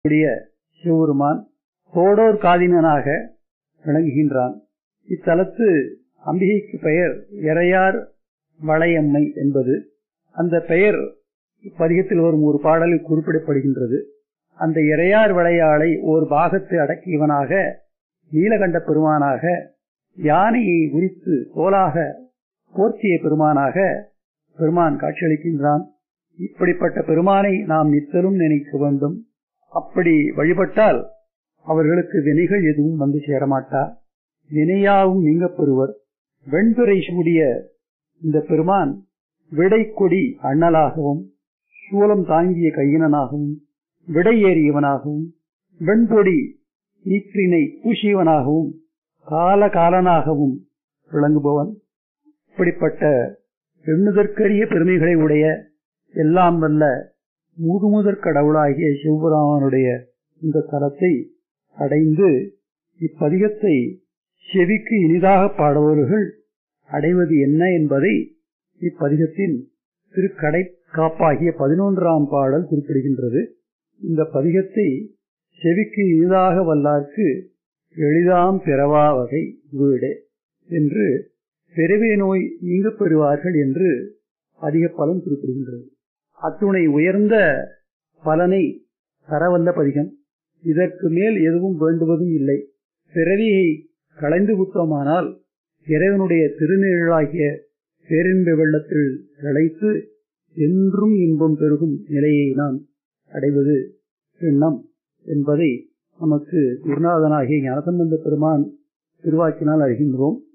உடைய சிவபெருமான் தோடோர் காதினனாக விளங்குகின்றான் இத்தலத்து அம்பிகைக்கு பெயர் இறையார் வளையம்மை என்பது அந்த பெயர் பதிகத்தில் வரும் ஒரு பாடலில் குறிப்பிடப்படுகின்றது அந்த இறையார் விளையாளை ஒரு பாகத்தை அடக்கியவனாக நீலகண்ட பெருமானாக யானையை உரித்து தோலாக போர்த்திய பெருமானாக பெருமான் காட்சியளிக்கின்றான் இப்படிப்பட்ட பெருமானை நாம் நித்தலும் நினைக்க வேண்டும் அப்படி வழிபட்டால் அவர்களுக்கு வினைகள் எதுவும் வந்து சேரமாட்டா வினையாவும் நீங்கப் பெறுவர் வெண்துறை சூடிய இந்த பெருமான் விடைக்கொடி அண்ணலாகவும் சூலம் தாங்கிய கையினனாகவும் விடை ஏறியவனாகவும் வெண்பொடி ஈற்றினை பூசியவனாகவும் கால காலனாகவும் விளங்குபவன் இப்படிப்பட்ட எண்ணுதற்கரிய பெருமைகளை உடைய எல்லாம் வல்ல முதுமுதற் கடவுளாகிய சிவபுராமனுடைய இந்த தலத்தை அடைந்து இப்பதிகத்தை செவிக்கு இனிதாக பாடுபவர்கள் அடைவது என்ன என்பதை இப்பதிகத்தின் திருக்கடை காப்பாகிய பதினொன்றாம் பாடல் குறிப்பிடுகின்றது இந்த பதிகத்தை செவிக்கு இனிதாக வல்லார்க்கு எளிதாம் பிறவா வகை வீடு என்று பிறவே நோய் நீங்க பெறுவார்கள் என்று அதிக பலன் குறிப்பிடுகின்றது அத்துணை உயர்ந்த பலனை தரவல்ல பதிகம் இதற்கு மேல் எதுவும் வேண்டுவதும் இல்லை பிறவியை களைந்து விட்டோமானால் இறைவனுடைய திருநிழலாகிய பேரின்ப வெள்ளத்தில் திளைத்து என்றும் இன்பம் பெருகும் நிலையை நாம் அடைவது எண்ணம் என்பதை நமக்கு குருநாதனாகிய ஞானசம்பந்த பெருமான் திருவாக்கினால் அறிகின்றோம்